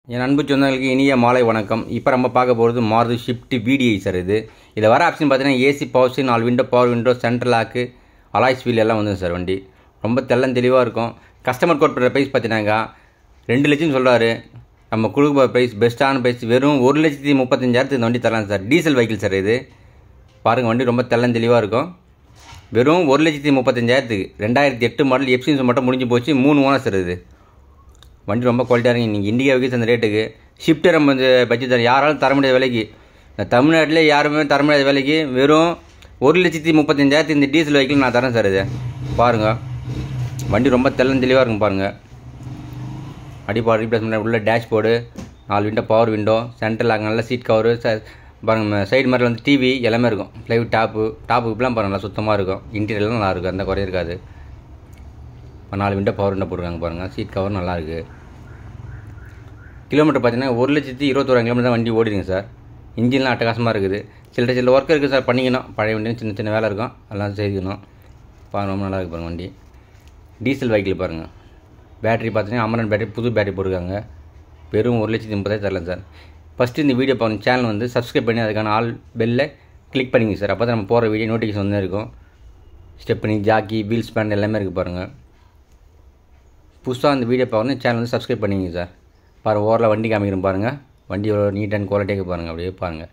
என் அன்பு சொந்தங்களுக்கு இனிய மாலை வணக்கம் இப்போ நம்ம பார்க்க போகிறது மாருதி ஷிஃப்ட் விடிஐ சார் இது இதில் வர ஆப்ஷன் பார்த்தீங்கன்னா ஏசி பவர் ஸ்டீரிங் நாலு window power window central lock alloys wheel எல்லாம் வந்து சார் வண்டி ரொம்ப தெள்ளம் தெளிவாக இருக்கும் கஸ்டமர் கோட் பண்ணுற ப்ரைஸ் பார்த்தீங்கன்னாக்கா ரெண்டு லட்சம் சொல்கிறாரு நம்ம கொடுக்க ப்ரைஸ் பெஸ்ட்டான ப்ரைஸ் வெறும் ஒரு லட்சத்தி முப்பத்தஞ்சாயிரத்துக்கு இந்த வண்டி தரலாம் சார் டீசல் வெஹிக்கிள் சார் இது பாருங்கள் வண்டி ரொம்ப தெள்ளம் தெளிவாக இருக்கும் வெறும் ஒரு லட்சத்தி முப்பத்தஞ்சாயிரத்துக்கு ரெண்டாயிரத்தி எட்டு மாடல் எப்சின்ஸ் மட்டும் முடிஞ்சு போச்சு மூணு ஓனர் சார் இது வண்டி ரொம்ப குவாலிட்டியாக இருக்கு நீங்கள் இண்டிகா வைக்கிற அந்த ரேட்டுக்கு ஷிஃப்ட்டு நம்ம இந்த பட்ஜெட் தர யாராலும் தர முடியாத விலைக்கு இந்த தமிழ்நாட்டிலே யாருமே தர முடியாத விலைக்கு வெறும் ஒரு லட்சத்தி முப்பத்தஞ்சாயிரத்து இந்த டீசல் வெஹிக்கிள் நான் தரேன் சார் இது பாருங்கள் வண்டி ரொம்ப தெள்ளம் தெளிவாக இருக்கும் பாருங்கள் அடிப்பாடு ரீப்ளேஸ்மெண்ட் உள்ள டேஷ்போர்டு நாலு விண்டோ பவர் விண்டோ சென்ட்ரல் அங்கே நல்ல சீட் கவரு பாருங்கள் சைடு மாதிரி வந்து டிவி எல்லாமே இருக்கும் லைவ் டாப்பு டாப்பு இப்பெல்லாம் பாருங்கள் நல்லா சுத்தமாக இருக்கும் இன்டீரியர்லாம் நல்லா இருக்கும் அந்த குறையும் இருக்காது நாலு விண்டோ பவர் விண்டோ போட்டிருக்காங்க பாருங்கள் சீட் கவர் நல்லா இருக்குது கிலோமீட்டர் பார்த்தீங்கன்னா ஒரு லட்சத்தி இருபத்தோராயிரம் கிலோமீட்டர் தான் வண்டி ஓடிடுங்க சார் இன்ஜின்லாம் அட்டகாசமாக இருக்குது சில சில ஒர்க் இருக்குது சார் பண்ணிக்கணும் பழைய வண்டி சின்ன சின்ன வேலை இருக்கும் அதெல்லாம் செய்யணும் பாருங்கள் ரொம்ப நல்லா இருக்கு பாருங்கள் வண்டி டீசல் வெஹிக்கிள் பாருங்கள் பேட்டரி பார்த்தீங்கன்னா அமரன் பேட்டரி புது பேட்டரி போட்டிருக்காங்க வெறும் ஒரு லட்சத்தி முப்பதாயிரம் தரலாம் சார் ஃபஸ்ட்டு இந்த வீடியோ பாருங்கள் சேனல் வந்து சப்ஸ்கிரைப் பண்ணி அதுக்கான ஆல் பெல்லை கிளிக் பண்ணிங்க சார் அப்போ தான் நம்ம போகிற வீடியோ நோட்டிஃபிகேஷன் வந்து இருக்கும் ஸ்டெப்னி ஜாக்கி வீல் ஸ்பேண்ட் எல்லாமே இருக்குது பாருங்கள் புதுசாக அந்த வீடியோ பார்க்கணும் சேனல் வந்து சப்ஸ்கிரைப் பண்ணிங்க சார் பாருங்கள் ஓரில் வண்டி காமிக்கிறோம் பாருங்கள் வண்டி எவ்வளோ நீட் அண்ட் குவாலிட்டியாக பாருங்கள் அப்படியே பாருங்கள்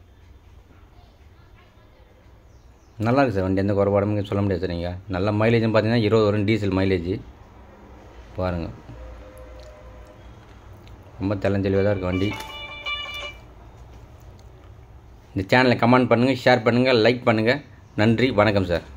நல்லா இருக்குது சார் வண்டி எந்த குறைபாடும் சொல்ல முடியாது சார் நீங்கள் நல்ல மைலேஜ்னு பார்த்தீங்கன்னா இருபது வரும் டீசல் மைலேஜ் பாருங்கள் ரொம்ப தெளிவாக தான் இருக்குது வண்டி இந்த சேனலை கமெண்ட் பண்ணுங்கள் ஷேர் பண்ணுங்கள் லைக் பண்ணுங்கள் நன்றி வணக்கம் சார்